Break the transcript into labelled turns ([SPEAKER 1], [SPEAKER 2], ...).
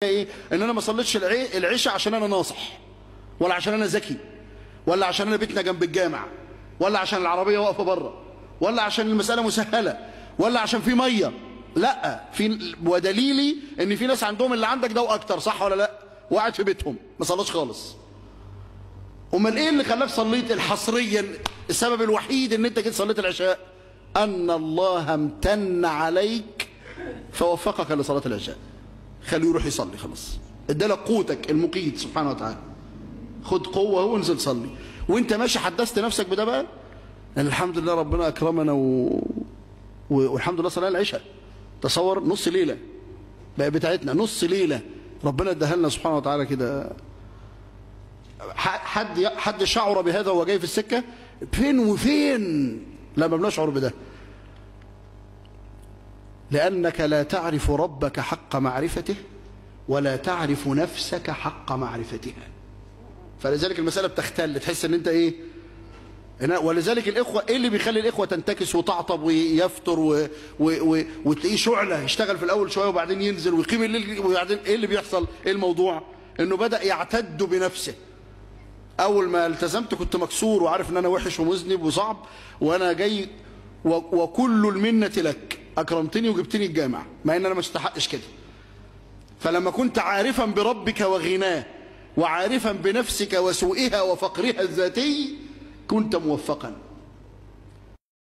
[SPEAKER 1] ايه ان انا ما صليتش العي- العشاء عشان انا ناصح ولا عشان انا ذكي ولا عشان انا بيتنا جنب الجامع ولا عشان العربيه واقفه بره ولا عشان المساله مسهله ولا عشان في ميه لا في ودليلي ان في ناس عندهم اللي عندك ده واكتر صح ولا لا وقاعد في بيتهم ما صلاش خالص امال ايه اللي خلاك صليت الحصريا السبب الوحيد ان انت جيت صليت العشاء ان الله امتن عليك فوفقك لصلاه العشاء خليه يروح يصلي خلاص ادالك قوتك المقيت سبحانه وتعالى خد قوه وانزل صلي وانت ماشي حدثت نفسك بده بقى ان الحمد لله ربنا اكرمنا و... و... والحمد لله صلاه العشاء تصور نص ليله بقى بتاعتنا نص ليله ربنا اداها لنا سبحانه وتعالى كده ح- حد حد شعر بهذا وهو جاي في السكه فين وفين لما بنشعر بده لأنك لا تعرف ربك حق معرفته ولا تعرف نفسك حق معرفتها فلذلك المسألة بتختل تحس ان انت ايه هنا- ولذلك الإخوة ايه اللي بيخلي الإخوة تنتكس وتعطب ويفتر و... و... و... وتلاقيه شعلة يشتغل في الأول شوية وبعدين ينزل ويقيم الليل وبعدين ايه اللي بيحصل ايه الموضوع انه بدأ يعتد بنفسه اول ما التزمت كنت مكسور وعارف ان انا وحش ومذنب وصعب وانا جاي و... وكل المنة لك اكرمتني وجبتني الجامع مع ان انا ما استحقش كده فلما كنت عارفا بربك وغناه وعارفا بنفسك وسوءها وفقرها الذاتي كنت موفقا